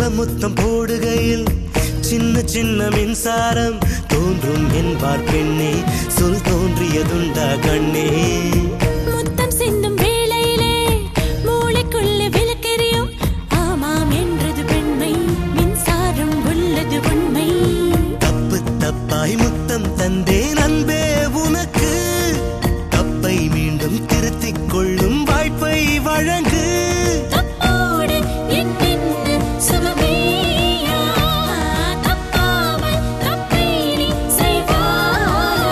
முத்தம் போடுகையில் சின்ன சின்ன மின்சாரம் தோன்றும் என்பார் பெண்ணே சொல் தோன்றியதுண்டா கண்ணே முத்தம் சிந்தும் வேளையிலே மூளைக்குள்ளே விளக்கெரியும் ஆமாம் என்றது பெண்மை மின்சாரம் உள்ளது உண்மை தப்பு தப்பாய் முத்தம் தந்தேன் அன்பே உனக்கு தப்பை மீண்டும் திருத்திக் கொள்ளும் வாய்ப்பை வழங்கு தப்போடு என்னென்ன சுகமேயா தப்பாமல் தப்பை நீ செய்வாய்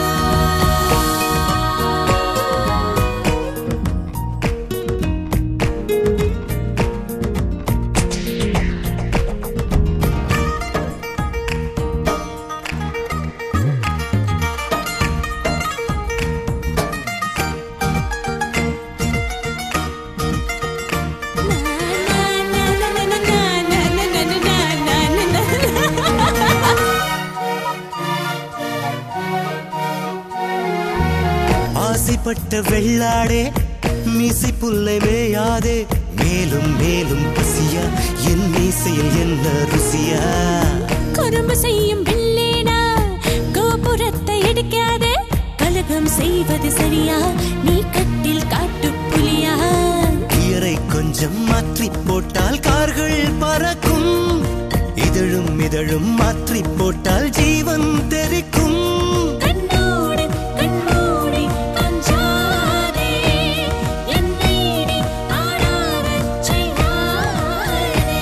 ஆசைப்பட்ட வெள்ளாடே மீசை புல்லை மேயாதே மேலும் மேலும் பசியா என் மீசையில் என்ன ருசியா குறும்பு செய்யும் பில்லேனா கோபுரத்தை இடிக்காதே கலகம் செய்வது சரியா நீ கட்டில் காட்டு புலியா கியரை கொஞ்சம் மாற்றி போட்டால் கார்கள் பறக்கும் இதழும் இதழும் மாற்றி போட்டால் ஜீவன் தெரிக்கும் கண்ணோடு கண்மூடி கொஞ்சாதே என்னை நீ ஆடாமல் செய்வாயே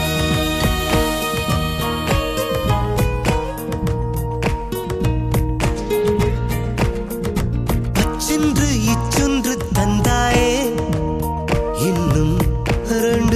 அச்சென்று இச்சொன்று தந்தாயே இன்னும் ரெண்டு